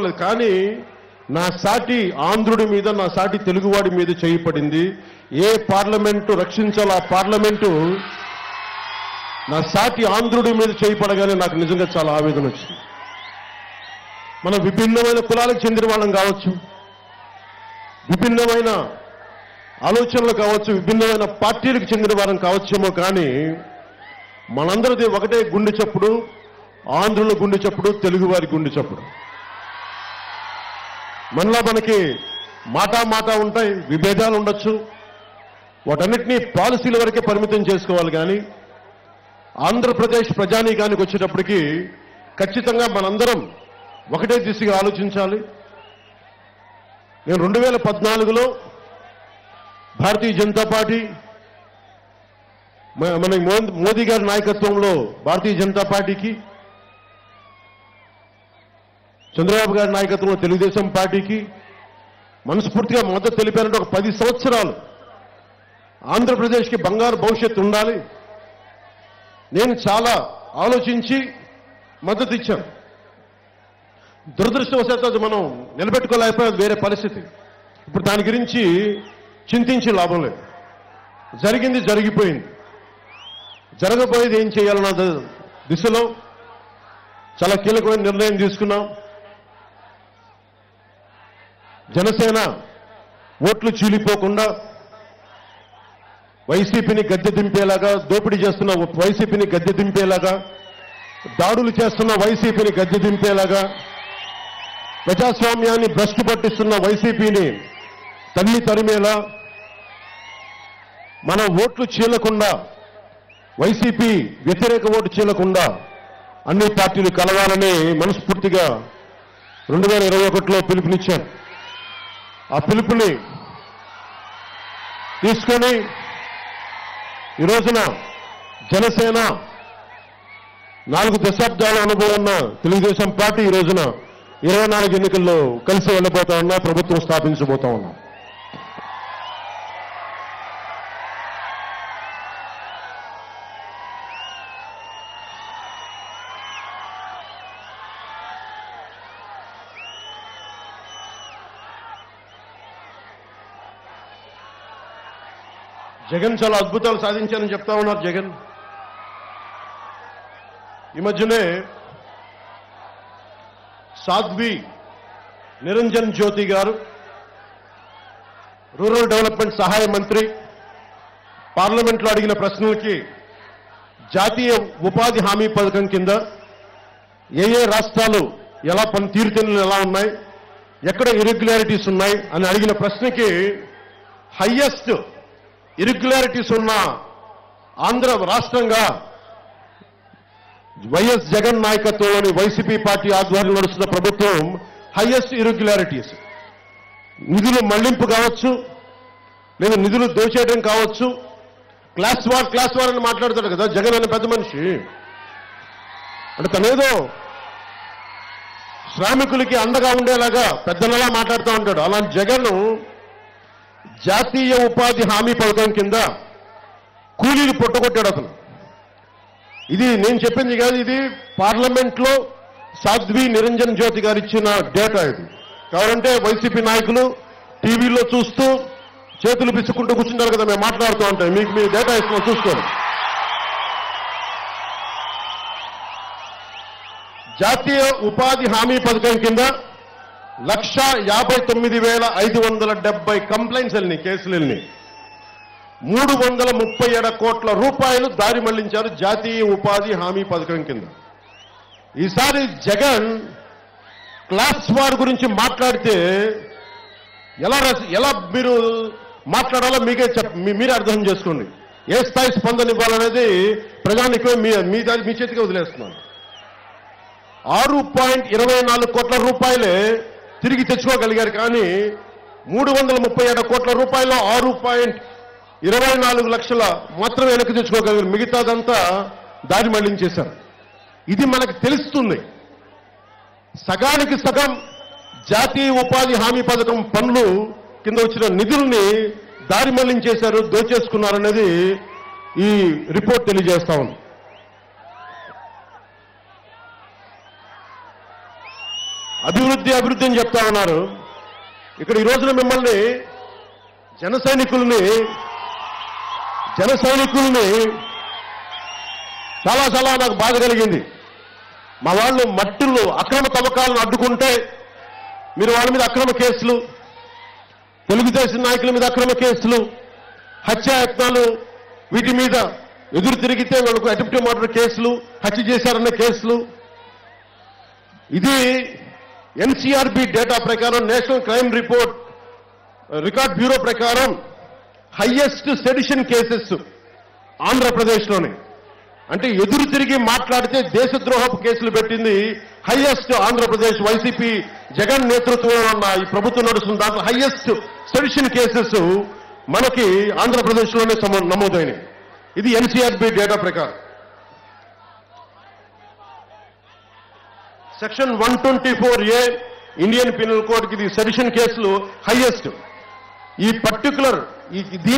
పర్వాలేదు కానీ నా సాటి ఆంధ్రుడి మీద నా సాటి తెలుగువాడి మీద చేయి పడింది ఏ పార్లమెంటు రక్షించాలో ఆ పార్లమెంటు నా సాటి ఆంధ్రుడి మీద చేయి పడగానే నాకు నిజంగా చాలా ఆవేదన వచ్చింది మనం విభిన్నమైన కులాలకు చెందిన వాళ్ళం కావచ్చు విభిన్నమైన ఆలోచనలు కావచ్చు విభిన్నమైన పార్టీలకు చెందిన వారం కావచ్చేమో కానీ మనందరిది ఒకటే గుండె చప్పుడు ఆంధ్రుల గుండె చప్పుడు తెలుగువారి గుండె చప్పుడు మనలో మనకి మాటా మాటా ఉంటాయి విభేదాలు ఉండొచ్చు వాటన్నిటినీ పాలసీల వరకే పరిమితం చేసుకోవాలి కానీ ఆంధ్రప్రదేశ్ ప్రజానీకానికి వచ్చేటప్పటికి ఖచ్చితంగా మనందరం ఒకటే దిశగా ఆలోచించాలి నేను రెండు వేల పద్నాలుగులో భారతీయ జనతా పార్టీ మ- మన మో- మోదీ గారి నాయకత్వంలో భారతీయ జనతా పార్టీకి చంద్రబాబు గారి నాయకత్వంలో తెలుగుదేశం పార్టీకి మనస్ఫూర్తిగా మద్దతు తెలిపారంటే ఒక పది సంవత్సరాలు ఆంధ్రప్రదేశ్కి బంగారు భవిష్యత్తు ఉండాలి నేను చాలా ఆలోచించి మద్దతు ఇచ్చాను దురదృష్టవశాత్తు అది మనం నిలబెట్టుకోలేకపోయాం వేరే పరిస్థితి ఇప్పుడు దాని గురించి చింతించి లాభం లేదు జరిగింది జరిగిపోయింది జరగబోయేది ఏం చేయాలన్న ద- దిశలో చాలా కీలకమైన నిర్ణయం తీసుకున్నాం జనసేన ఓట్లు చీలిపోకుండా వైసీపీని గద్దె దింపేలాగా దోపిడీ చేస్తున్న వైసీపీని గద్దె దింపేలాగా దాడులు చేస్తున్న వైసీపీని గద్దె దింపేలాగా ప్రజాస్వామ్యాన్ని భ్రష్టు పట్టిస్తున్న వైసీపీని తల్లి తరిమేలా మన ఓట్లు చీలకుండా వైసీపీ వ్యతిరేక ఓటు చీలకుండా అన్ని పార్టీలు కలవాలని మనస్ఫూర్తిగా రెండు వేల ఇరవై ఒకటిలో పిలుపునిచ్చాను ఆ పిలుపుని తీసుకొని ఈ రోజున జనసేన నాలుగు దశాబ్దాల అనుభవం ఉన్న తెలుగుదేశం పార్టీ ఈ రోజున ఇరవై నాలుగు ఎన్నికల్లో కలిసి వెళ్ళబోతా ఉన్నా ప్రభుత్వం స్థాపించబోతా ఉన్నాం జగన్ చాలా అద్భుతాలు సాధించారని చెప్తా ఉన్నారు జగన్ ఈ మధ్యనే సాధ్వి నిరంజన్ జ్యోతి గారు రూరల్ డెవలప్మెంట్ సహాయ మంత్రి పార్లమెంట్లో అడిగిన ప్రశ్నలకి జాతీయ ఉపాధి హామీ పథకం కింద ఏ ఏ రాష్ట్రాలు ఎలా పని తీరుతెన్నులు ఎలా ఉన్నాయి ఎక్కడ ఇరెగ్యులారిటీస్ ఉన్నాయి అని అడిగిన ప్రశ్నకి హయ్యెస్ట్ ఇరెగ్యులారిటీస్ ఉన్న ఆంధ్ర రాష్ట్రంగా వైఎస్ జగన్ నాయకత్వంలోని వైసీపీ పార్టీ ఆధ్వర్యంలో నడుస్తున్న ప్రభుత్వం హైయెస్ట్ ఇరెగ్యులారిటీస్ నిధులు మళ్లింపు కావచ్చు లేదా నిధులు దోచేయడం కావచ్చు క్లాస్ వార్ క్లాస్ వార్ అని మాట్లాడతాడు కదా జగన్ అనే పెద్ద మనిషి అంటే తనేదో శ్రామికులకి అండగా ఉండేలాగా పెద్దలలా మాట్లాడుతూ ఉంటాడు అలాంటి జగన్ జాతీయ ఉపాధి హామీ పథకం కింద కూలీలు పుట్టగొట్టాడు అతను ఇది నేను చెప్పింది కాదు ఇది పార్లమెంట్ లో సాధ్వి నిరంజన్ జ్యోతి గారు ఇచ్చిన డేటా ఇది కావాలంటే వైసీపీ నాయకులు టీవీలో చూస్తూ చేతులు పిసుకుంటూ కూర్చుంటారు కదా మేము మాట్లాడుతూ ఉంటాం మీకు మీ డేటా ఇస్తున్నాం చూసుకోండి జాతీయ ఉపాధి హామీ పథకం కింద లక్ష యాభై తొమ్మిది వేల ఐదు వందల డెబ్బై కంప్లైంట్స్ వెళ్ళినాయి కేసులు వెళ్ళినాయి మూడు వందల ముప్పై ఏడు కోట్ల రూపాయలు దారి మళ్లించారు జాతీయ ఉపాధి హామీ పథకం కింద ఈసారి జగన్ క్లాస్ వార్ గురించి మాట్లాడితే ఎలా రస- ఎలా మీరు మాట్లాడాలో మీకే చెప్ మీ- మీరే అర్థం చేసుకోండి ఏ స్థాయి స్పందన ఇవ్వాలనేది ప్రజానికమే మీ మీ దాని మీ చేతికి వదిలేస్తున్నాను ఆరు పాయింట్ ఇరవై నాలుగు కోట్ల రూపాయలే తిరిగి తెచ్చుకోగలిగారు కానీ మూడు వందల ముప్పై ఏడు కోట్ల రూపాయలు ఆరు పాయింట్ ఇరవై నాలుగు లక్షల మాత్రమే వెనక్కి తెచ్చుకోగలిగారు మిగతాదంతా దారి మళ్లించేశారు ఇది మనకు తెలుస్తుంది సగానికి సగం జాతీయ ఉపాధి హామీ పథకం పనులు కింద వచ్చిన నిధుల్ని దారి మళ్లించేశారు దోచేసుకున్నారనేది ఈ రిపోర్ట్ తెలియజేస్తా ఉంది అభివృద్ధి అభివృద్ధి అని చెప్తా ఉన్నారు ఇక్కడ ఈ రోజున మిమ్మల్ని జన సైనికుల్ని జన సైనికుల్ని చాలా చాలా నాకు బాధ కలిగింది మా వాళ్ళు మట్టిల్లో అక్రమ తవ్వకాలను అడ్డుకుంటే మీరు వాళ్ళ మీద అక్రమ కేసులు తెలుగుదేశం నాయకుల మీద అక్రమ కేసులు హత్యాయత్నాలు వీటి మీద ఎదురు తిరిగితే వాళ్ళకు అటెంప్ట్ మర్డర్ కేసులు హత్య చేశారన్న కేసులు ఇది ఎన్సీఆర్బి డేటా ప్రకారం national crime report record bureau ప్రకారం హయ్యెస్ట్ సెడిషన్ కేసెస్ ఆంధ్రప్రదేశ్లోనే అంటే ఎదురు తిరిగి మాట్లాడితే దేశద్రోహపు కేసులు పెట్టింది హైయెస్ట్ ఆంధ్రప్రదేశ్ వైసీపీ జగన్ నేతృత్వంలో ఉన్న ఈ ప్రభుత్వం నడుస్తున్న దాంట్లో హైయెస్ట్ సెడిషన్ కేసెస్ మనకి ఆంధ్రప్రదేశ్లోనే సమ- నమోదైనవి ఇది ఎన్సీఆర్బి డేటా ప్రకారం section one twenty four A Indian penal code కి ఇది సెడిషన్ కేసులు హైయెస్ట్ ఈ పర్టికులర్ ఈ దీని